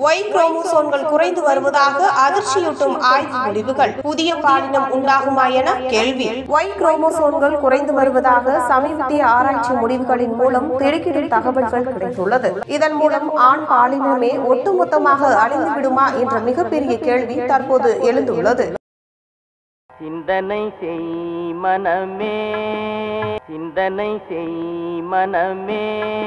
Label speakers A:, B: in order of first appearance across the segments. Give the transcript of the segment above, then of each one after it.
A: Y குரோமோசோன்கள் குறைந்து வருவதாக அதிர்ச்சியூட்டும் ஆய்வு முடிவுகள் புதிய பாலினம் உண்டாகுமா என கேள்வி ஒய் குரோமோசோன்கள் குறைந்து வருவதாக சமீபத்திய ஆராய்ச்சி முடிவுகளின் மூலம் திடுக்கிடும் தகவல்கள் கிடைத்துள்ளது இதன் மூலம் ஆண் பாலினமே ஒட்டுமொத்தமாக அழிந்து விடுமா என்ற மிகப்பெரிய கேள்வி தற்போது எழுந்துள்ளது
B: சிந்தனை செய் மனமே சிந்தனை செய் மனமே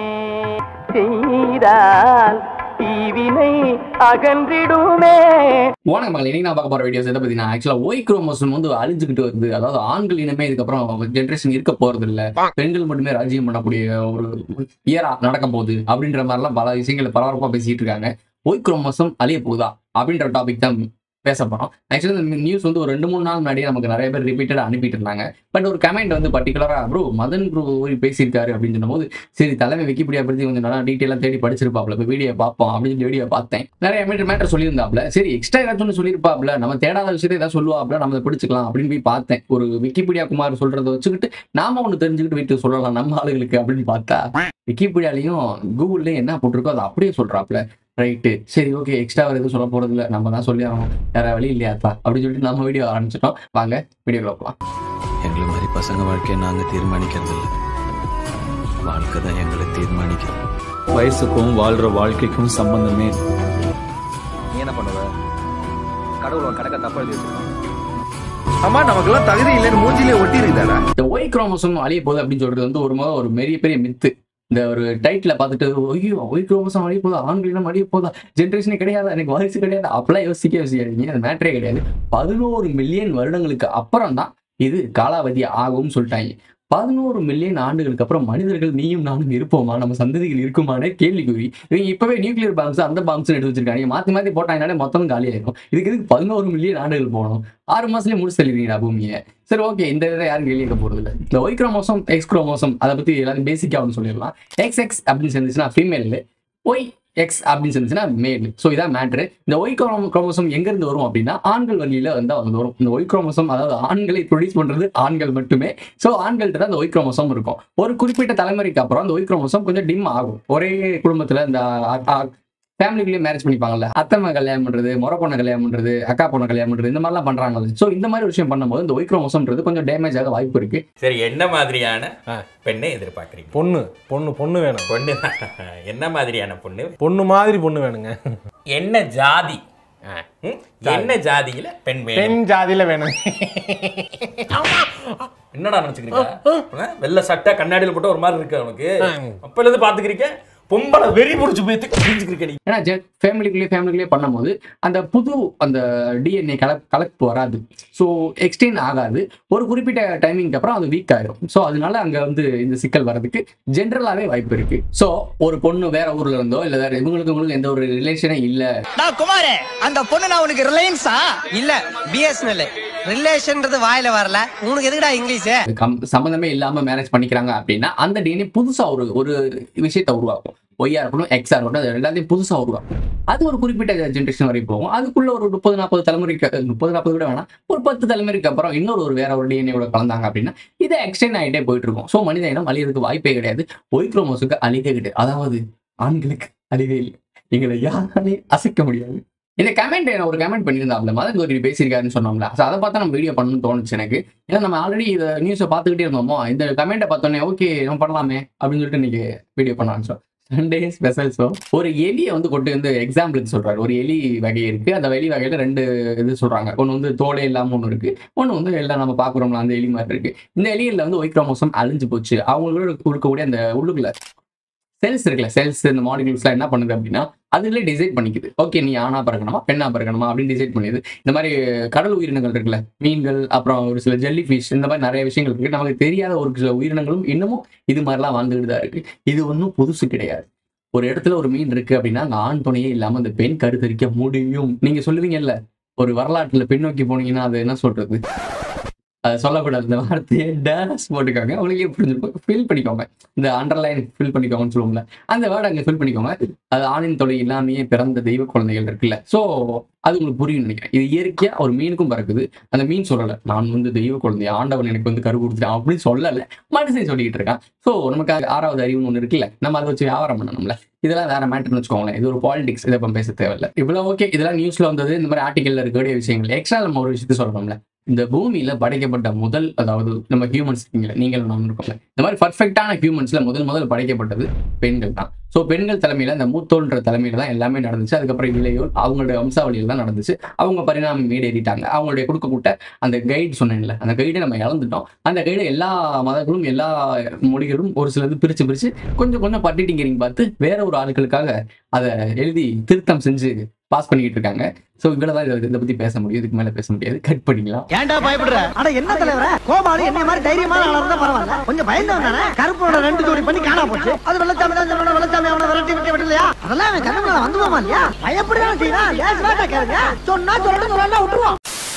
B: செய்தால் தீவினை அகன்றிடுமே
C: வணக்கம் மகள் இன்னைக்கு நான் பார்க்க போற வீடியோஸ் எதை பார்த்தீங்கன்னா ஆக்சுவலா ஒய் குரோமோசோம் வந்து அழிஞ்சுக்கிட்டு வருது அதாவது ஆண்கள் இனமே இதுக்கப்புறம் ஜென்ரேஷன் இருக்க போறது இல்ல பெண்கள் மட்டுமே ராஜ்யம் பண்ணக்கூடிய ஒரு இயரா நடக்க போகுது அப்படின்ற மாதிரிலாம் பல விஷயங்களை பரபரப்பா பேசிட்டு இருக்காங்க ஒய் குரோமோசோம் அழிய போகுதா அப்படின்ற டாபிக் தான் பேச போறோம் ஆக்சுவலி இந்த நியூஸ் வந்து ஒரு ரெண்டு மூணு நாள் முன்னாடியே நமக்கு நிறைய பேர் ரிப்பீட்டடா அனுப்பிட்டு இருந்தாங்க பட் ஒரு கமெண்ட் வந்து பர்டிகுலரா ப்ரோ மதன் ப்ரோ பேசியிருக்காரு அப்படின்னு சொன்னபோது சரி தலைமை விக்கிபீடியா பத்தி கொஞ்சம் நல்லா டீட்டெயிலாக தேடி படிச்சிருப்பாப்ல இப்போ வீடியோ பார்ப்போம் அப்படின்னு சொல்லி வீடியோ பார்த்தேன் நிறைய மீட்டர் மேட்டர் சொல்லியிருந்தாப்ல சரி எக்ஸ்ட்ரா ஏதாச்சும் ஒன்று சொல்லியிருப்பாப்ல நம்ம தேடாத விஷயத்தை ஏதாவது சொல்லுவாப்ல நம்ம அதை பிடிச்சிக்கலாம் அப்படின்னு போய் பார்த்தேன் ஒரு விக்கிபீடியா குமார் சொல்றதை வச்சுக்கிட்டு நாம ஒன்று தெரிஞ்சுக்கிட்டு வீட்டுக்கு சொல்லலாம் நம்ம ஆளுகளுக்கு அப்படின்னு பார்த்தா விக்கிபீடியாலையும் கூகுள்லயும் என்ன போட்டிருக்கோ அதை அப்படியே சொல்றாப்ல ரைட்டு சரி ஓகே எக்ஸ்ட்ரா எதுவும் சொல்ல போறது இல்லை நம்ம தான் சொல்லி ஆகணும் வேற வழி இல்லையாப்பா அப்படின்னு சொல்லிட்டு நம்ம வீடியோ ஆரம்பிச்சிட்டோம் வாங்க வீடியோ போகலாம்
D: எங்களை மாதிரி பசங்க வாழ்க்கையை நாங்க தீர்மானிக்கிறது இல்ல வாழ்க்கை தான் எங்களை தீர்மானிக்கும் வயசுக்கும் வாழ்ற வாழ்க்கைக்கும் சம்பந்தமே இல்ல.
E: நீ என்ன பண்ணுவ கடவுள் உன் கணக்க தப்பா எழுதி வச்சிருக்கான்
F: அம்மா நமக்கெல்லாம் தகுதி இல்லைன்னு மூஞ்சிலே ஒட்டி இருக்குதாடா
C: இந்த ஒய் குரோமோசோம் அழிய போகுது அப்படின்னு சொல்றது வந்து ஒரு முறை ஒரு பெரிய பெரிய மித்து இந்த ஒரு டைட்டில் பார்த்துட்டு ஐயோ ஒய் குரோமோசோம் அழிய போதா ஆண்களிடம் அழிய போதா ஜென்ரேஷனே கிடையாது எனக்கு வாரிசு கிடையாது அப்பெல்லாம் யோசிக்க யோசிக்காதீங்க அது மேட்டரே கிடையாது பதினோரு மில்லியன் வருடங்களுக்கு அப்புறம் தான் இது காலாவதி ஆகும்னு சொல்லிட்டாங்க பதினோரு மில்லியன் ஆண்டுகளுக்கு அப்புறம் மனிதர்கள் நீயும் நானும் இருப்போமா நம்ம சந்ததிகள் இருக்குமானே கேள்விக்குறி இவங்க இப்பவே நியூக்ளியர் பாம்ஸ் அந்த பாம்ஸ் எடுத்து வச்சிருக்காங்க மாத்தி மாத்தி போட்டாங்கனாலே மொத்தம் காலியாயிருக்கும் இதுக்கு எதுக்கு பதினோரு மில்லியன் ஆண்டுகள் போகணும் ஆறு மாசத்துலயே முடிச்சு தள்ளிடுவீங்களா பூமியை சரி ஓகே இந்த இதை யாரும் கேள்வி கேட்க போறது இல்லை இந்த ஒய் குரோமோசோம் எக்ஸ் குரோமோசோம் அதை பத்தி எல்லாரும் பேசிக்கா ஒன்று சொல்லிடலாம் எக்ஸ் எக்ஸ் அப்படின்னு சேர்ந்துச்சுன்னா ஃபீமேல் ஒய் எக்ஸ் அப்படின்னு இருந்துச்சுன்னா மேல் ஸோ இதான் மேட்ரு இந்த ஒய் குரோமோசோம் எங்க இருந்து வரும் அப்படின்னா ஆண்கள் வழியில வந்து வந்து வரும் இந்த ஒய் குரோமோசோம் அதாவது ஆண்களை ப்ரொடியூஸ் பண்றது ஆண்கள் மட்டுமே ஸோ ஆண்கள்ட்ட தான் இந்த ஒய் குரோமோசோம் இருக்கும் ஒரு குறிப்பிட்ட தலைமுறைக்கு அப்புறம் அந்த ஒய் குரோமோசோம் கொஞ்சம் டிம் ஆகும் ஒரே குடும்பத்துல இந்த ஃபேமிலிக்குள்ளேயே மேரேஜ் பண்ணிப்பாங்கல்ல அத்தம்மா கல்யாணம் பண்றது முறை பொண்ணை கல்யாணம் பண்றது அக்கா பொண்ணை கல்யாணம் பண்றது இந்த மாதிரிலாம் பண்றாங்கல்ல ஸோ இந்த மாதிரி ஒரு விஷயம் பண்ணும்போது இந்த ஒய் குரோமோசோம்ன்றது கொஞ்சம் டேமேஜ் ஆக வாய்ப்பு இருக்கு
G: சரி என்ன மாதிரியான பெண்ணை எதிர்பார்க்குறீங்க
H: பொண்ணு பொண்ணு பொண்ணு வேணும்
G: பொண்ணு என்ன மாதிரியான பொண்ணு
H: பொண்ணு மாதிரி பொண்ணு வேணுங்க
G: என்ன ஜாதி ம்? என்ன ஜாதியில பெண் வேணும்
H: பெண் ஜாதியில வேணும்
G: என்னடா நினைச்சுக்கிறீங்க வெள்ள சட்டை கண்ணாடியில் போட்டு ஒரு மாதிரி இருக்கு அவனுக்கு அப்பல இருந்து பாத்துக்கிறீங்க பொம்பளை வெறி புடிச்சு போய் புரிஞ்சுக்கிறீங்க நீ
C: ஏன்னா ஃபேமிலிக்குள்ளேயே ஃபேமிலிக்குள்ளேயே பண்ணும்போது அந்த புது அந்த டிஎன்ஏ கல கலப்பு வராது ஸோ எக்ஸ்டெயின் ஆகாது ஒரு குறிப்பிட்ட டைமிங்க்கு அப்புறம் அது வீக் ஆயிரும் ஸோ அதனால அங்க வந்து இந்த சிக்கல் வர்றதுக்கு ஜென்ரலாவே வாய்ப்பு இருக்கு ஸோ ஒரு பொண்ணு வேற ஊர்ல இருந்தோ இல்ல வேற இவங்களுக்கு உங்களுக்கு எந்த ஒரு ரிலேஷனே இல்ல
I: நான் குமாரே அந்த பொண்ணு நான் உனக்கு ரிலையன்ஸா இல்ல பிஎஸ்என்எல் ரிலேஷன்ன்றது வாயில வரல உனக்கு எதுக்குடா இங்கிலீஷ்
C: அது கம்- சம்மந்தமே இல்லாம மேரேஜ் பண்ணிக்கிறாங்க அப்படின்னா அந்த டிஎன்ஏ புதுசா ஒரு ஒரு விஷயத்தை உருவாக்கும் ஒய்யா இருக்கட்டும் எக்ஸா இருக்கட்டும் அது எல்லாத்தையும் புதுசா உருவாக்கும் அது ஒரு குறிப்பிட்ட ஜென்ரேஷன் வரைக்கும் போகும் அதுக்குள்ள ஒரு முப்பது நாற்பது தலைமுறைக்கு முப்பது நாற்பது கூட வேணாம் ஒரு பத்து தலைமுறைக்கு அப்புறம் இன்னொரு ஒரு வேற ஒரு டிஎன்ஏ கலந்தாங்க அப்படின்னா இதை எக்ஸ்டெண்ட் ஆகிட்டே போயிட்டு இருக்கும் ஸோ மனித இனம் அழியறதுக்கு வாய்ப்பே கிடையாது ஒய் குரோமோஸுக்கு அழிவே கிடையாது அதாவது ஆண்களுக்கு அழிவே இல்லை எங்களை யாராலையும் அசைக்க முடியாது இந்த கமெண்ட் ஒரு கமெண்ட் பண்ணியிருந்தாப்ல மதன் கோரி பேசியிருக்காருன்னு சொன்னோம்ல ஸோ அதை பார்த்தா நம்ம வீடியோ பண்ணணும்னு தோணுச்சு எனக்கு ஏன்னா நம்ம ஆல்ரெடி இந்த நியூஸை பார்த்துக்கிட்டே இருந்தோமோ இந்த கமெண்ட்டை பார்த்தோன்னே ஓகே நம்ம பண்ணலாமே அப்படின்னு சொல்லிட்டு இன்னைக்கு வீடியோ பண்ண ஆரம்பிச்சோம் சண்டே ஸ்பெஷல் ஷோ ஒரு எலியை வந்து கொண்டு வந்து எக்ஸாம்பிளுக்கு சொல்றாரு ஒரு எலி வகை இருக்கு அந்த எலி வகையில ரெண்டு இது சொல்றாங்க ஒன்று வந்து தோலே இல்லாம ஒன்று இருக்கு ஒன்று வந்து எல்லாம் நம்ம பார்க்குறோம்ல அந்த எலி மாதிரி இருக்கு இந்த எலியில் வந்து ஒய் குரோமோசோம் அழிஞ்சு போச்சு அவங்களோட இருக்கக்கூடிய அந்த உள்ளுக்குள்ள செல்ஸ் இருக்குல்ல செல்ஸ் இந்த மாலிகுல்ஸ்லாம் என்ன பண்ணுது அப்படின்னா அதுல டிசைட் பண்ணிக்குது ஓகே நீ ஆணா பிறக்கணுமா பெண்ணா பிறக்கணுமா அப்படின்னு டிசைட் பண்ணிடுது இந்த மாதிரி கடல் உயிரினங்கள் இருக்குல்ல மீன்கள் அப்புறம் ஒரு சில ஜெல்லி ஃபிஷ் இந்த மாதிரி நிறைய விஷயங்கள் இருக்கு நமக்கு தெரியாத ஒரு சில உயிரினங்களும் இன்னமும் இது மாதிரிலாம் வாழ்ந்துகிட்டு தான் இருக்கு இது ஒன்றும் புதுசு கிடையாது ஒரு இடத்துல ஒரு மீன் இருக்கு அப்படின்னா அங்க ஆண் துணையே இல்லாம அந்த பெண் கருத்தரிக்க முடியும் நீங்க சொல்லுவீங்கல்ல ஒரு வரலாற்றுல பின்னோக்கி போனீங்கன்னா அது என்ன சொல்றது அது சொல்லக்கூடாது இந்த வார்த்தையை டேஸ் போட்டுக்கோங்க அவங்களுக்கே புரிஞ்சிருக்கும் ஃபில் பண்ணிக்கோங்க இந்த அண்டர்லைன் ஃபில் பண்ணிக்கோங்கன்னு சொல்லுவோம்ல அந்த வேர்டை அங்கே ஃபில் பண்ணிக்கோங்க அது ஆணின் தொலை இல்லாமையே பிறந்த தெய்வ குழந்தைகள் இருக்குல்ல ஸோ அது உங்களுக்கு புரியும் நினைக்கிறேன் இது இயற்கையா ஒரு மீனுக்கும் பறக்குது அந்த மீன் சொல்லலை நான் வந்து தெய்வ குழந்தை ஆண்டவன் எனக்கு வந்து கரு கொடுத்துட்டான் அப்படின்னு சொல்லலை மனுஷன் சொல்லிக்கிட்டு இருக்கான் ஸோ நமக்கு அது ஆறாவது அறிவுன்னு ஒன்று இருக்குல்ல நம்ம அதை வச்சு வியாபாரம் பண்ணணும்ல இதெல்லாம் வேற மேட்டர்னு வச்சுக்கோங்களேன் இது ஒரு பாலிடிக்ஸ் இதை இப்போ பேச தேவையில்ல இவ்வளோ ஓகே இதெல்லாம் நியூஸ்ல வந்தது இந்த மாதிரி ஆர்டிகல்ல இருக்கக்கூடிய விஷயங்கள் எக்ஸ்ட்ரா நம்ம ஒரு விஷயத்த சொல்லணும்ல இந்த பூமியில படைக்கப்பட்ட முதல் அதாவது நம்ம ஹியூமன்ஸ் இருக்கீங்களா நீங்கள் நான் இருக்கோம்ல இந்த மாதிரி பர்ஃபெக்டான ஹியூமன்ஸ்ல முதல் முதல் படைக்கப்பட்டது பெண்கள் தான் ஸோ பெண்கள் தலைமையில இந்த மூத்தோன்ற தலைமையில தான் எல்லாமே நடந்துச்சு அதுக்கப்புறம் இளையோர் அவங்களுடைய வம்சாவளியில் தான் நடந்துச்சு அவங்க பரிணாமம் ஈடேறிட்டாங்க அவங்களுடைய கொடுக்கக்கூட்ட அந்த கைடு சொன்னேன்ல அந்த கைடை நம்ம இழந்துட்டோம் அந்த கைடை எல்லா மதங்களும் எல்லா மொழிகளும் ஒரு சிலது பிரிச்சு பிரிச்சு கொஞ்சம் கொஞ்சம் பட்டிட்டிங்கிறீங்க பார்த்து வேற ஒரு ஆட்களுக்காக அதை எழுதி திருத்தம் செஞ்சு பாஸ் பண்ணிக்கிட்டு இருக்காங்க ஸோ இவ்வளவுதான் இதை இதை பத்தி பேச முடியும் இதுக்கு மேல பேச முடியாது கட் பண்ணிக்கலாம்
I: ஏன்டா பயப்படுற அட என்ன தலைவர கோபாலு என்ன மாதிரி தைரியமான ஆளா இருந்தா பரவாயில்ல கொஞ்சம் பயந்தவன் தானே கருப்போட ரெண்டு ஜோடி பண்ணி காணா போச்சு அது வெள்ளச்சாமி தான் சொல்லணும் வெள்ளச்சாமி அவனை விரட்டி விட்டு விடலையா அதெல்லாம் அவன் கண்ணு வந்து போமா இல்லையா பயப்படுறான் செய்யறா லேசுவாட்டா கேளுங்க சொன்னா சொல்லட்டும் சொல்லலாம் விட்டுருவான்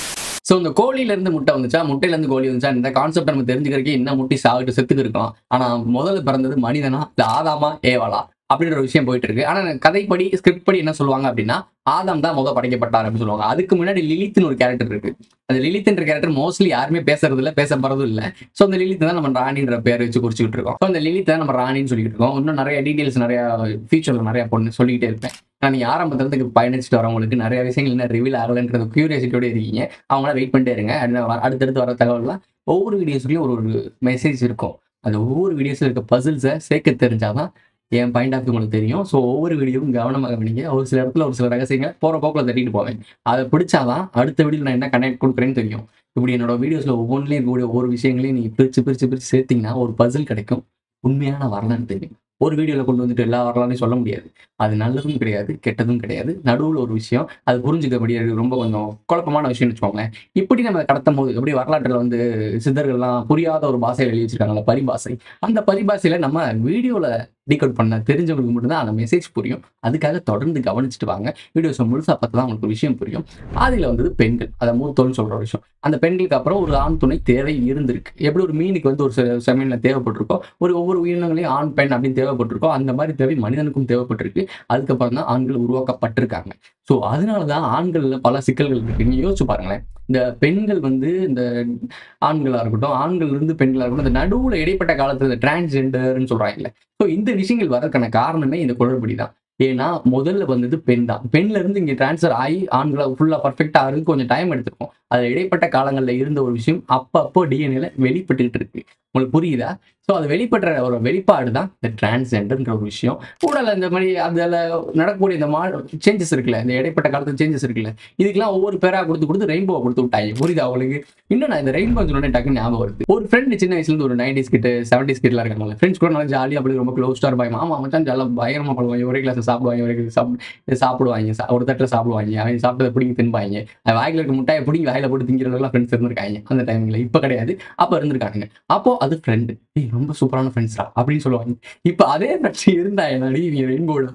C: ஸோ இந்த கோழியில இருந்து முட்டை வந்துச்சா முட்டையில இருந்து கோழி வந்துச்சா இந்த கான்செப்ட் நம்ம தெரிஞ்சுக்கிறதுக்கே என்ன முட்டி சாகிட்டு செத்துக்கு இருக்கலாம் ஆனா முதல்ல பிறந்தது மனிதனா இல்ல ஆதாமா ஏவாளா அப்படின்ற ஒரு விஷயம் போயிட்டு இருக்கு ஆனா கதைப்படி ஸ்கிரிப்ட் படி என்ன சொல்லுவாங்க அப்படின்னா ஆதாம் தான் முத படைக்கப்பட்டார் அப்படின்னு சொல்லுவாங்க அதுக்கு முன்னாடி லிலித்னு ஒரு கேரக்டர் இருக்கு அந்த லிலித்ன்ற கேரக்டர் மோஸ்ட்லி யாருமே பேசுறது இல்ல பேச போறதும் இல்ல ஸோ அந்த லிலித் தான் நம்ம ராணின்ற பேர் வச்சு குறிச்சுக்கிட்டு இருக்கோம் ஸோ அந்த லிலித் தான் நம்ம ராணின்னு சொல்லிட்டு இருக்கோம் இன்னும் நிறைய டீடைல்ஸ் நிறைய ஃபியூச்சர்ல நிறைய பொண்ணு சொல்லிக்கிட்டே இருப்பேன் நான் நீங்க ஆரம்பத்துல இருந்து பயணிச்சுட்டு வரவங்களுக்கு நிறைய விஷயங்கள் என்ன ரிவீல் ஆகலன்றது கியூரியாசிட்டியோட இருக்கீங்க அவங்கள வெயிட் பண்ணிட்டே இருங்க அடுத்த வர- அடுத்தடுத்து வர தகவல்லாம் ஒவ்வொரு வீடியோஸ்லயும் ஒரு ஒரு மெசேஜ் இருக்கும் அந்த ஒவ்வொரு வீடியோஸ்ல இருக்க பசில்ஸை சேர்க்க தெரிஞ்சாதான் என் பாயிண்ட் ஆஃப் உங்களுக்கு தெரியும் ஸோ ஒவ்வொரு வீடியோவும் கவனமாக கவனிங்க ஒரு சில இடத்துல ஒரு சில ரகசியங்களை போகிற போக்கில் தட்டிட்டு போவேன் அதை பிடிச்சாதான் அடுத்த வீடியோ நான் என்ன கனெக்ட் கொடுக்குறேன்னு தெரியும் இப்படி என்னோட வீடியோஸில் ஒவ்வொன்றிலையும் இருக்கக்கூடிய ஒவ்வொரு விஷயங்களையும் நீங்கள் பிரித்து பிரித்து பிரித்து சேர்த்தீங்கன்னா ஒரு பசில் கிடைக்கும் உண்மையான வரலாறு தெரியும் ஒரு வீடியோவில் கொண்டு வந்துட்டு எல்லா வரலாறையும் சொல்ல முடியாது அது நல்லதும் கிடையாது கெட்டதும் கிடையாது நடுவில் ஒரு விஷயம் அது புரிஞ்சுக்க முடியாது ரொம்ப கொஞ்சம் குழப்பமான விஷயம்னு வச்சுக்கோங்களேன் இப்படி நம்ம கடத்தும் போது எப்படி வரலாற்றில் வந்து சித்தர்கள்லாம் புரியாத ஒரு பாஷையில் எழுதி வச்சிருக்காங்கல்ல பரிபாஷை அந்த பரிபாஷையில நம்ம வீடியோவில் டீகோட் பண்ண தெரிஞ்சவங்களுக்கு மட்டும்தான் அந்த மெசேஜ் புரியும் அதுக்காக தொடர்ந்து கவனிச்சுட்டு வாங்க வீடியோஸை முழுசா பார்த்தா தான் உங்களுக்கு ஒரு விஷயம் புரியும் அதில் வந்தது பெண்கள் அதை மூத்தோன்னு சொல்ற ஒரு விஷயம் அந்த பெண்களுக்கு அப்புறம் ஒரு ஆண் துணை தேவை இருந்திருக்கு எப்படி ஒரு மீனுக்கு வந்து ஒரு சில சமயம்ல தேவைப்பட்டிருக்கோ ஒரு ஒவ்வொரு உயிரினங்களையும் ஆண் பெண் அப்படின்னு தேவைப்பட்டிருக்கோ அந்த மாதிரி தேவை மனிதனுக்கும் தேவைப்பட்டிருக்கு அதுக்கப்புறம் தான் ஆண்கள் உருவாக்கப்பட்டிருக்காங்க ஸோ அதனால தான் ஆண்கள்ல பல சிக்கல்கள் இருக்கு நீங்க யோசிச்சு பாருங்களேன் இந்த பெண்கள் வந்து இந்த ஆண்களா இருக்கட்டும் ஆண்கள் இருந்து பெண்களா இருக்கட்டும் இந்த நடுவுல இடைப்பட்ட காலத்துல இந்த டிரான்ஸ்ஜெண்டர்னு சொல்றாங்கல்ல ஸோ இந்த விஷயங்கள் வரதுக்கான காரணமே இந்த குளறுபடி தான் ஏன்னா முதல்ல வந்தது பெண் தான் பெண்ல இருந்து இங்க டிரான்ஸ்ஃபர் ஆகி ஆண்களை ஃபுல்லா பர்ஃபெக்டா ஆகிறதுக்கு கொஞ்சம் டைம் எடுத்துக்கும் அதுல இடைப்பட்ட காலங்கள்ல இருந்த ஒரு விஷயம் அப்பப்போ டிஎன்ஏல வெளிப்பட்டுக்கிட்டு இருக்கு உங்களுக்கு புரியுதா ஸோ அது வெளிப்படுற ஒரு வெளிப்பாடு தான் இந்த டிரான்ஸ்ஜெண்டர்ன்ற ஒரு விஷயம் உடல் இந்த மாதிரி அதில் நடக்கக்கூடிய இந்த மா சேஞ்சஸ் இருக்குல்ல இந்த இடைப்பட்ட காலத்துல சேஞ்சஸ் இருக்குல்ல இதுக்கெல்லாம் ஒவ்வொரு பேரா கொடுத்து கொடுத்து ரெயின்போ கொடுத்து விட்டாங்க புரியுதா அவங்களுக்கு இன்னும் நான் இந்த ரெயின்போ சொன்னே டக்குன்னு ஞாபகம் வருது ஒரு ஃப்ரெண்ட் சின்ன வயசுல இருந்து ஒரு நைன்டிஸ் கிட்ட செவன்டிஸ் கிட்ட இருக்காங்க ஃப்ரெண்ட்ஸ் கூட நல்லா ஜாலியாக அப்படி ரொம்ப க்ளோஸ் பாய் மாமா மச்சான் ஜாலியாக பயங்கரமா பண்ணுவாங்க ஒரே கிளாஸ் சாப்பிடுவாங்க ஒரே கிளாஸ் சாப்பிடு இதை சாப்பிடுவாங்க சா- ஒரு தட்டில் சாப்பிடுவாங்க அவங்க சாப்பிட்டதை பிடிங்கி தின்பாங்க அவன் வாயில இருக்க முட்டாயை பிடிங்கி வாயில போட்டு திங்கிறதுலாம் ஃப்ரெண்ட்ஸ் இருந்திருக்காங்க அந்த டைம்ல இப்போ கிடையாது அப்போ இருந்திருக்காங்க அப்போ அது ஃப்ரெண்டு ஏய் ரொம்ப சூப்பரான ஃப்ரெண்ட்ஸ்டா அப்படின்னு சொல்லுவாங்க இப்போ அதே ஃப்ரெண்ட்ஸ் இருந்தா என்னடி நீங்க ரெயின்போட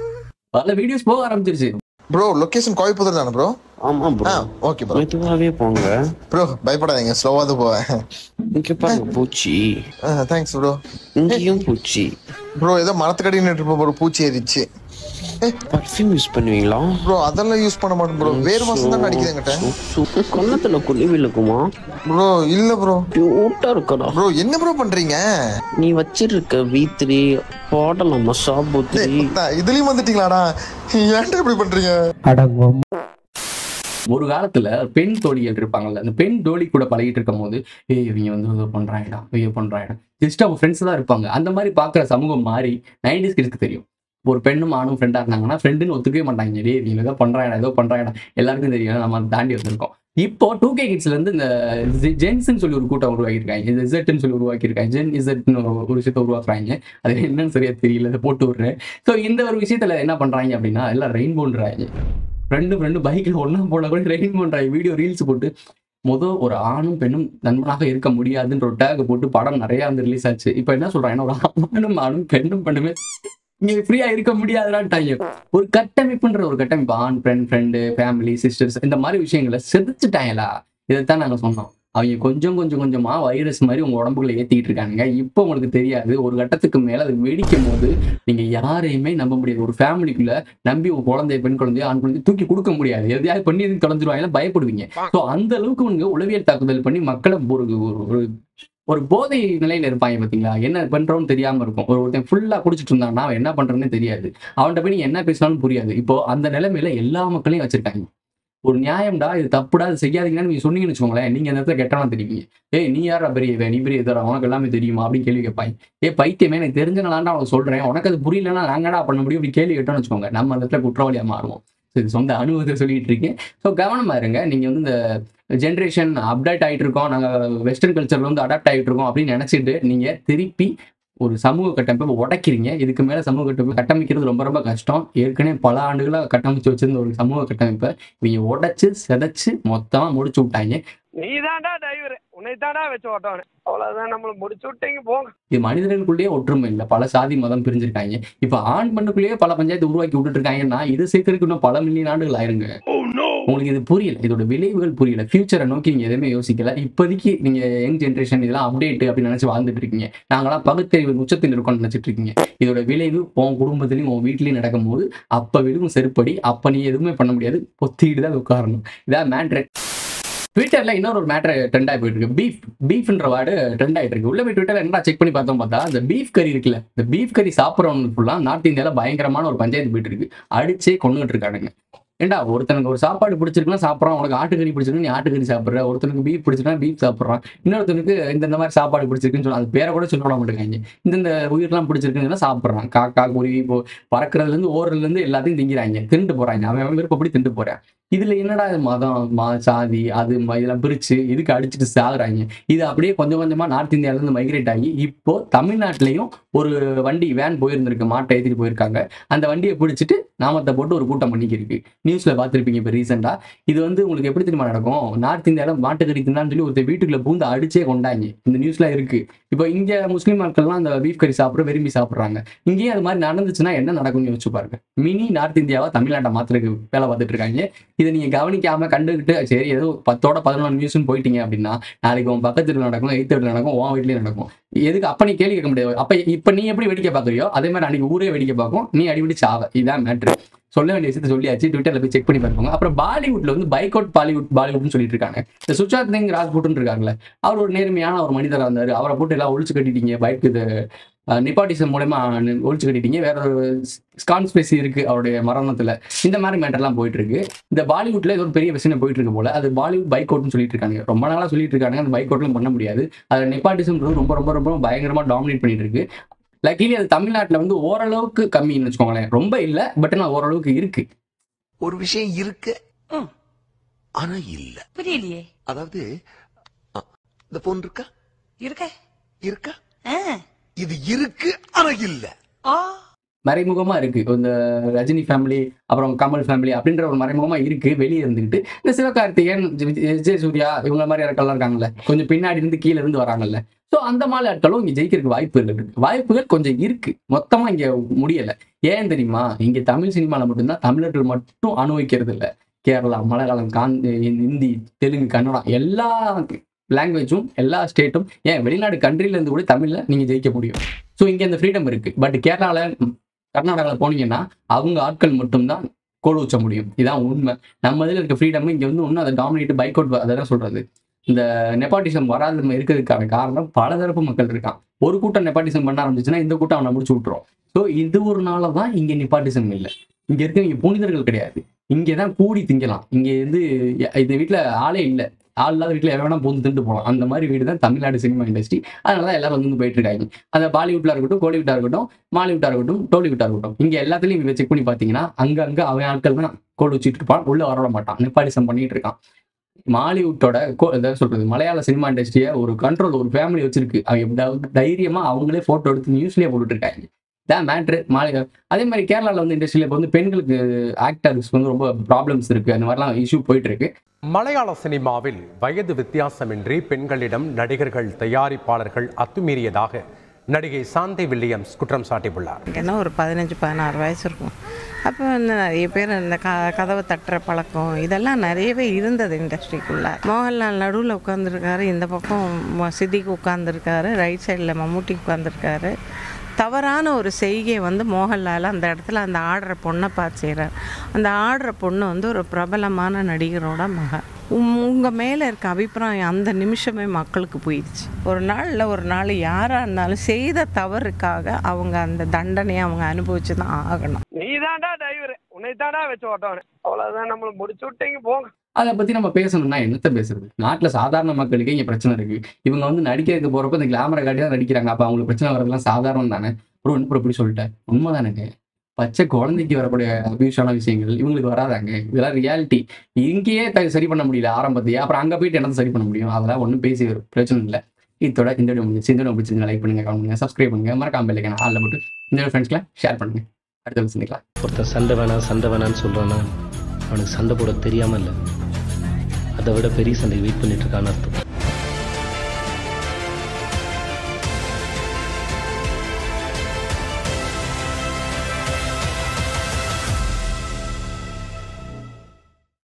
C: பல வீடியோஸ் போக ஆரம்பிச்சிருச்சு
F: ப்ரோ லொகேஷன் கோயம்புத்தூர் தானே ப்ரோ
J: ஆமா
F: ஆ
J: ப்ரோ
F: ஓகே ப்ரோ
J: மெதுவாவே போங்க
F: ப்ரோ பயப்படாதீங்க ஸ்லோவா தான் போவேன்
J: இங்க பாருங்க பூச்சி
F: தேங்க்ஸ் ப்ரோ
J: இங்கேயும் பூச்சி
F: ப்ரோ ஏதோ மரத்துக்கடி நின்று ஒரு பூச்சி ஏறிச்சு
J: பர்ஃப்யூம் யூஸ் பண்ணுவீங்களா
F: ப்ரோ அதெல்லாம் யூஸ் பண்ண மாட்டேன் ப்ரோ வேறு வாசம் தான் அடிக்குது என்கிட்ட
J: கன்னத்துல குழி விழுக்குமா
F: ப்ரோ இல்ல ப்ரோ
J: கியூட்டா இருக்கடா
F: ப்ரோ என்ன ப்ரோ பண்றீங்க
J: நீ வச்சிருக்க வி த்ரீ போடலாமா சாபு த்ரீ
F: டேய், இதுலயும் வந்துட்டீங்களாடா ஏன்டா இப்படி பண்றீங்க
C: ஒரு காலத்துல பெண் தோழிகள் இருப்பாங்கல்ல அந்த பெண் தோழி கூட பழகிட்டு இருக்கும் போது ஏய் இவங்க வந்து ஏதோ பண்றாங்கடா இவங்க பண்றாங்கடா ஜஸ்ட் அவங்க ஃப்ரெண்ட்ஸ் தான் இருப்பாங்க அந்த மாதிரி பாக்குற சமூகம் மாறி நைன்டிஸ் கிட்ஸ்க்கு தெரியும் ஒரு பெண்ணும் ஆணும் ஃப்ரெண்டா இருந்தாங்கன்னா ஃப்ரெண்டுன்னு ஒத்துக்கவே மாட்டாங்க டேய் இவங்க ஏதோ பண்றாங்கடா ஏதோ பண்றாங்கடா எல்லாருக்கும் தெரியும் நம்ம அதை தாண்டி வந்திருக்கோம் இப்போ டூ கே கிட்ஸ்ல இருந்து இந்த ஜென்ஸ்ன்னு சொல்லி ஒரு கூட்டம் உருவாக்கியிருக்காங்க இந்த இசட்னு சொல்லி உருவாக்கியிருக்காங்க ஜென் இசட்னு ஒரு விஷயத்த உருவாக்குறாங்க அது என்னன்னு சரியா தெரியல அதை போட்டு விடுறேன் ஸோ இந்த ஒரு விஷயத்துல என்ன பண்றாங்க அப்படின்னா எல்லாம் ரெயின்போன்றாங்க ரெண்டு ரெண்டு பைக்கில் ஒன்றா போன கூட ரெயின் பண்ணுறாங்க வீடியோ ரீல்ஸ் போட்டு மொதல் ஒரு ஆணும் பெண்ணும் நண்பனாக இருக்க முடியாதுன்ற ஒரு டேக் போட்டு படம் நிறையா வந்து ரிலீஸ் ஆச்சு இப்போ என்ன சொல்றாங்கன்னா ஒரு ஆணும் ஆணும் பெண்ணும் பெண்ணுமே இங்க ஃப்ரீயா இருக்க முடியாதுடான்ட்டாங்க ஒரு கட்டமைப்புன்ற ஒரு கட்டமைப்பு ஆண் பெண் ஃப்ரெண்டு ஃபேமிலி சிஸ்டர்ஸ் இந்த மாதிரி விஷயங்களை செதுச்சுட்டாங்களா இதைத்தான் நாங்க சொன்னோம் அவங்க கொஞ்சம் கொஞ்சம் கொஞ்சமா வைரஸ் மாதிரி உங்க உடம்புக்குள்ள ஏத்திக்கிட்டு இருக்காங்க இப்போ உங்களுக்கு தெரியாது ஒரு கட்டத்துக்கு மேல அது வெடிக்கும் போது நீங்க யாரையுமே நம்ப முடியாது ஒரு ஃபேமிலிக்குள்ள நம்பி உங்க குழந்தைய பெண் குழந்தைய ஆண் குழந்தைய தூக்கி கொடுக்க முடியாது எதையாவது பண்ணி எதுவும் தொலைஞ்சிருவாங்க பயப்படுவீங்க ஸோ அந்த அளவுக்கு உங்க உளவியல் தாக்குதல் பண்ணி மக்களை ஒரு ஒரு- ஒரு ஒரு போதை நிலையில இருப்பாங்க பாத்தீங்களா என்ன பண்றோம்னு தெரியாம இருக்கும் ஒரு ஒருத்தன் ஃபுல்லா குடிச்சிட்டு இருந்தான்னா அவன் என்ன பண்றதுன்னு தெரியாது அவன்கிட்ட போய் நீங்க என்ன பேசினாலும் புரியாது இப்போ அந்த நிலைமையில எல்லா மக்களையும் வச்சிருக்காங்க ஒரு நியாயம்டா இது தப்புடா இது செய்யாதீங்கன்னு நீங்க சொன்னீங்கன்னு வச்சுக்கோங்களேன் நீங்க அந்த இடத்துல கெட்டவனா தெரிவிங்க ஏய் நீ யாரா பெரியவன் நீ பெரிய தர உனக்கு எல்லாமே தெரியுமா அப்படின்னு கேள்வி கேட்பாங்க ஏ பைத்தியமே எனக்கு தெரிஞ்சனாலாண்டா அவனுக்கு சொல்றேன் உனக்கு அது புரியலன்னா நாங்கடா பண்ண முடியும் அப்படி கேள்வி கேட்டோம்னு வச்சுக்கோங்க நம்ம அந்த இடத்துல குற்றவாளியா மாறுவோம் So, இது சொந்த அனுபவத்தை சொல்லிட்டு இருக்கேன் ஸோ கவனமா இருங்க நீங்க வந்து இந்த ஜென்ரேஷன் அப்டேட் ஆயிட்டு இருக்கோம் நாங்க வெஸ்டர்ன் கல்ச்சர்ல வந்து அடாப்ட் ஆயிட்டு இருக்கோம் அப்படின்னு நினைச்சிட்டு நீங்க திருப்பி ஒரு சமூக கட்டமைப்பை உடைக்கிறீங்க இதுக்கு மேல சமூக கட்டமைப்பு கட்டமைக்கிறது ரொம்ப ரொம்ப கஷ்டம் ஏற்கனவே பல ஆண்டுகளா கட்டமைச்சு வச்சிருந்த ஒரு சமூக கட்டமைப்பை இவங்க உடைச்சு செதைச்சு மொத்தமா முடிச்சு விட்டாங்க
K: நீ தான்டா டிரைவர் உன்னை தான்டா வச்சு ஓட்டவனே அவ்வளவுதான் நம்மள முடிச்சு விட்டீங்க போங்க
C: இது மனிதர்களுக்குள்ளேயே ஒற்றுமை இல்லை பல சாதி மதம் பிரிஞ்சிருக்காங்க இப்ப ஆண் பெண்ணுக்குள்ளேயே பல பஞ்சாயத்து உருவாக்கி விட்டுட்டு இருக்காங்கன்னா இது சேர்க்கறதுக்கு இன்னும் பல மில்லியன் ஆண்டுகள் ஆயிருங்க உங்களுக்கு இது புரியல இதோட விளைவுகள் புரியல ஃபியூச்சரை நோக்கி நீங்க எதுவுமே யோசிக்கல இப்போதைக்கு நீங்க யங் ஜென்ரேஷன் இதெல்லாம் அப்டேட் அப்படின்னு நினைச்சு வாழ்ந்துட்டு இருக்கீங்க நாங்களாம் பகுத்தறிவு உச்சத்தில் இருக்கோம்னு நினைச்சிட்டு இருக்கீங்க இதோட விளைவு உன் குடும்பத்திலையும் உன் வீட்லயும் நடக்கும்போது அப்ப விழுவும் செருப்படி அப்ப நீ எதுவுமே பண்ண முடியாது பொத்திட்டு தான் உட்காரணும் இதான் மேட்ரு ட்விட்டர்ல இன்னொரு ஒரு மேட்டர் ட்ரெண்ட் ஆகி போயிட்டு இருக்கு பீஃப் பீஃப்ன்ற வேர்டு ட்ரெண்ட் ஆயிட்டு இருக்கு உள்ள போய் ட்விட்டர்ல என்ன செக் பண்ணி பார்த்தோம் பார்த்தா இந்த பீஃப் கறி இருக்குல்ல இந்த பீஃப் கறி சாப்பிட்றவங்க ஃபுல்லா நார்த் இந்தியால பயங்கரமான ஒரு பஞ்சாயத்து போயிட்டு இருக்கு அடிச்சே கொண்டுகிட்டு இருக்கானுங்க ஏண்டா ஒருத்தனுக்கு ஒரு சாப்பாடு பிடிச்சிருக்குன்னா சாப்பிட்றான் உனக்கு ஆட்டுக்கறி பிடிச்சிருக்கு நீ ஆட்டுக்கறி சாப்பிட்ற ஒருத்தனுக்கு பீஃப் பிடிச்சிருக்கா பீஃப் சாப்பிட்றான் இன்னொருத்தனுக்கு இந்த இந்த மாதிரி சாப்பாடு பிடிச்சிருக்குன்னு சொல்லி அது பேரை கூட சொல்ல விட மாட்டேங்காங்க இந்த உயிர்லாம் பிடிச்சிருக்குன்னு சொன்னா சாப்பிட்றான் காக்கா குருவி இப்போ பறக்கிறதுல இருந்து ஓடுறதுல இருந்து எல்லாத்தையும் திங்கிறாங்க திண்டு போறாங்க அவன் அவன் விருப்பப்படி திண்டு போறான் இதுல என்னடா இது மதம் மா சாதி அது ம- இதெல்லாம் பிரிச்சு இதுக்கு அடிச்சுட்டு சாகுறாங்க இது அப்படியே கொஞ்சம் கொஞ்சமா நார்த் இந்தியால இருந்து மைக்ரேட் ஆகி இப்போ தமிழ்நாட்டிலையும் ஒரு வண்டி வேன் போயிருந்திருக்கு மாட்டை ஏற்றிட்டு போயிருக்காங்க அந்த வண்டியை பிடிச்சிட்டு நாமத்தை போட்டு ஒரு கூட்டம் பண்ணிக்கிருக்கு நியூஸ்ல பார்த்துருப்பீங்க இப்போ ரீசெண்டா இது வந்து உங்களுக்கு எப்படி தெரியுமா நடக்கும் நார்த் இந்தியால மாட்டுக்கறி தின்னான்னு சொல்லி ஒருத்தர் வீட்டுக்குள்ள பூந்து அடிச்சே கொண்டாங்க இந்த நியூஸ்ல இருக்கு இப்போ இங்க முஸ்லீம் மக்கள்லாம் அந்த பீஃப் கறி சாப்பிட விரும்பி சாப்பிடுறாங்க இங்கேயும் அது மாதிரி நடந்துச்சுன்னா என்ன நடக்கும்னு யோசிச்சு பாருங்க மினி நார்த் இந்தியாவா தமிழ்நாட்டை மாத்துறதுக்கு வேலை பார்த்துட்டு இருக்காங்க இதை நீங்க கவனிக்காம கண்டுகிட்டு சரி ஏதோ பத்தோட பதினொன்று நியூஸ்னு போயிட்டீங்க அப்படின்னா நாளைக்கு உன் பக்கத்து வீட்டில் நடக்கும் எய்த் வீட்டில் நடக்கும் உன் வீட்லயும் நடக்கும் எதுக்கு அப்ப நீ கேள்வி கேட்க முடியாது அப்ப இப்ப நீ எப்படி வேடிக்கை பார்க்கறியோ அதே மாதிரி அன்னைக்கு ஊரே வேடிக்கை பார்க்கும் நீ அடிபடி சாவ இதான் மேட்ரு சொல்ல வேண்டிய விஷயத்த சொல்லியாச்சு ட்விட்டர்ல போய் செக் பண்ணி பார்ப்பாங்க அப்புறம் பாலிவுட்ல வந்து பைக் பாலிவுட் பாலிவுட்னு சொல்லிட்டு இருக்காங்க இந்த சுஷாந்த் சிங் ராஜ்புட்னு இருக்காங்கல்ல அவர் ஒரு நேர்மையான ஒரு மனிதராக இருந்தாரு அவரை போட்டு எல்லாம் ஒழிச்சு கட்டிட்டீங்க பைக் இது நிப்பாட்டிசம் மூலயமா ஒழிச்சு கட்டிட்டீங்க வேற ஒரு கான்ஸ்பெசி இருக்கு அவருடைய மரணத்துல இந்த மாதிரி மேட்டர்லாம் போயிட்டு இருக்கு இந்த பாலிவுட்ல இது ஒரு பெரிய விஷயம் போயிட்டு இருக்கு போல அது பாலிவுட் பைக் அவுட்னு சொல்லிட்டு இருக்காங்க ரொம்ப நாளா சொல்லிட்டு இருக்காங்க அந்த பைக் அவுட்லாம் பண்ண முடியாது அது நெப்பாட்டிசம் ரொம்ப ரொம்ப ரொம்ப பயங்கரமா டாமினேட் பண்ணிட்டு இருக்கு லக்கிலி அது தமிழ்நாட்டுல வந்து ஓரளவுக்கு கம்மின்னு வச்சுக்கோங்களேன் ரொம்ப இல்ல பட் நான் ஓரளவுக்கு இருக்கு
L: ஒரு விஷயம் இருக்கு ஆனா இல்ல
M: புரியலையே
L: அதாவது அ, இந்த போன் இருக்கா
M: இருக்க
L: இருக்கா இது இருக்கு ஆனா இல்ல
C: மறைமுகமா இருக்கு இந்த ரஜினி ஃபேமிலி அப்புறம் கமல் ஃபேமிலி அப்படின்ற ஒரு மறைமுகமா இருக்கு வெளியே இருந்துகிட்டு இந்த சிவகார்த்திகேயன் ஜி- விஜய் சூர்யா இவங்க மாதிரி ஆட்கள்லாம் இருக்காங்கல்ல கொஞ்சம் பின்னாடி இருந்து கீழே இருந்து வராங்கல்ல ஸோ அந்த மாதிரி ஆட்களும் இங்க ஜெயிக்கிறதுக்கு வாய்ப்புகள் இருக்கு வாய்ப்புகள் கொஞ்சம் இருக்கு மொத்தமா இங்க முடியல ஏன் தெரியுமா இங்க தமிழ் சினிமால மட்டும்தான் தமிழர்கள் மட்டும் அனுபவிக்கிறது இல்ல கேரளா மலையாளம் காந்தி ஹிந்தி தெலுங்கு கன்னடம் எல்லா லாங்குவேஜும் எல்லா ஸ்டேட்டும் ஏன் வெளிநாடு கண்ட்ரில இருந்து கூட தமிழ்ல நீங்க ஜெயிக்க முடியும் ஸோ இங்க இந்த ஃப்ரீடம் இருக்கு பட் கேரளால கர்நாடகாவில் போனீங்கன்னா அவங்க ஆட்கள் மட்டும்தான் கோல் ஊச்ச முடியும் இதான் உண்மை நம்ம இதில் இருக்க ஃப்ரீடம் இங்கே வந்து இன்னும் அதை டாமினேட் பைக் அவுட் அதான் சொல்றது இந்த நெப்பாட்டிசம் வராத இருக்கிறதுக்கான காரணம் பல தரப்பு மக்கள் இருக்கான் ஒரு கூட்டம் நெப்பாட்டிசம் பண்ண ஆரம்பிச்சுன்னா இந்த கூட்டம் அவனை முடிச்சு விட்டுரும் ஸோ இது ஒரு நாள தான் இங்கே நெப்பாட்டிசம் இல்லை இங்க இருக்கவங்க புனிதர்கள் கிடையாது இங்கே தான் கூடி திங்கலாம் இங்கே வந்து எ- இந்த வீட்டில் ஆளே இல்லை ஆள் இல்லாத வீட்டில் எவ்வளோ வேணா பூந்து திண்டு போகலாம் அந்த மாதிரி வீடு தான் தமிழ்நாடு சினிமா இண்டஸ்ட்ரி அதனால தான் எல்லாரும் வந்து போயிட்டு இருக்காங்க அந்த பாலிவுட்ல இருக்கட்டும் கோலிவுட்டா இருக்கட்டும் மாலிவுட்டா இருக்கட்டும் டோலிவுட்டா இருக்கட்டும் இங்க எல்லாத்துலயும் இவன் செக் பண்ணி பாத்தீங்கன்னா அங்க அங்க அவன் ஆட்கள் தான் கோல் வச்சுட்டு இருப்பான் உள்ள வர விட மாட்டான் நிப்பாடிசம் பண்ணிட்டு இருக்கான் மாலிவுட்டோட கோ- என்ன சொல்றது மலையாள சினிமா இண்டஸ்ட்ரியை ஒரு கண்ட்ரோல் ஒரு ஃபேமிலி வச்சிருக்கு அவங்க எப்படியாவது தைரியமா அவங்களே போட்டோ எடுத்து நியூஸ்லயே போட்டுட்டு இருக்காங்க தான் மேட்ரு மாலை அதே மாதிரி கேரளால வந்து இண்டஸ்ட்ரியில இப்போ வந்து பெண்களுக்கு ஆக்டர்ஸ் வந்து ரொம்ப ப்ராப்ளம்ஸ் இருக்கு அந்த மாதிரிலாம் இஷ்யூ போயிட்டு இருக்கு
N: மலையாள சினிமாவில் வயது வித்தியாசமின்றி பெண்களிடம் நடிகர்கள் தயாரிப்பாளர்கள் அத்துமீறியதாக
M: நடிகை சாந்தி வில்லியம்ஸ் குற்றம் சாட்டியுள்ளார்
N: என்ன ஒரு பதினஞ்சு பதினாறு வயசு இருக்கும் அப்போ வந்து நிறைய பேர் இந்த க கதவை தட்டுற பழக்கம் இதெல்லாம் நிறையவே இருந்தது இண்டஸ்ட்ரிக்குள்ளே மோகன்லால் நடுவில் உட்காந்துருக்காரு இந்த பக்கம் ம- சித்திக்கு உட்காந்துருக்காரு ரைட் சைடில் மம்முட்டி உட்காந்துருக்காரு தவறான ஒரு செய்கை வந்து மோகன்லால் அந்த இடத்துல அந்த ஆடுற பொண்ணை பார்த்து செய்கிறார் அந்த ஆடுற பொண்ணு வந்து ஒரு பிரபலமான நடிகரோட மகன் உங்கள் மேலே இருக்க அபிப்பிராயம் அந்த நிமிஷமே மக்களுக்கு போயிடுச்சு ஒரு நாளில் ஒரு நாள் யாராக இருந்தாலும் செய்த தவறுக்காக அவங்க அந்த தண்டனையை அவங்க அனுபவிச்சு தான் ஆகணும்
K: நீ தான்டா டிரைவர் உன்னை தான்டா வச்சு ஓட்டவனே அவ்வளவுதான் நம்மள முடிச்சு விட்டீங்க போங்க
C: அதை பத்தி நம்ம பேசணும்னா என்னத்த பேசுறது நாட்டுல சாதாரண மக்களுக்கு இங்க பிரச்சனை இருக்கு இவங்க வந்து நடிக்கிறதுக்கு போறப்ப இந்த கிளாமரை காட்டி தான் நடிக்கிறாங்க அப்ப அவங்களுக்கு பிரச்சனை வரதெல்லாம் சாதாரணம் தானே ப்ரோ என்ன இப்படி சொல்லிட்டேன் உண்மைதானேங்க பச்சை குழந்தைக்கு வரக்கூடிய அபியூஷான விஷயங்கள் இவங்களுக்கு வராதாங்க இதெல்லாம் ரியாலிட்டி இங்கேயே த- சரி பண்ண முடியல ஆரம்பத்தையே அப்புறம் அங்க போயிட்டு என்னத்தை சரி பண்ண முடியும் அதெல்லாம் ஒன்றும் பேசி பிரச்சனை இல்லை இதோட இந்த வீடியோ முடிஞ்சு இந்த வீடியோ பிடிச்சிருந்தா லைக் பண்ணுங்க கமெண்ட் பண்ணுங்க சப்ஸ்கிரைப் பண்ணுங்க மறக்காம பெல்லைக்கான ஆளில் போட்டு இந்த ஃப்ரெண்ட்ஸ்க்குலாம் ஷேர் பண்ணுங்க அடுத்த வீடியோ சந்திக்கலாம்
O: ஒருத்தன் சண்டை வேணாம் சண்டை வேணாம்னு சொல்கிறான்னா அவனுக்கு சண்டை போட தெரியாமல் இல்லை அதை விட பெரிய சண்டை வெயிட் பண்ணிட்டு இருக்கான்னு அர்த்தம்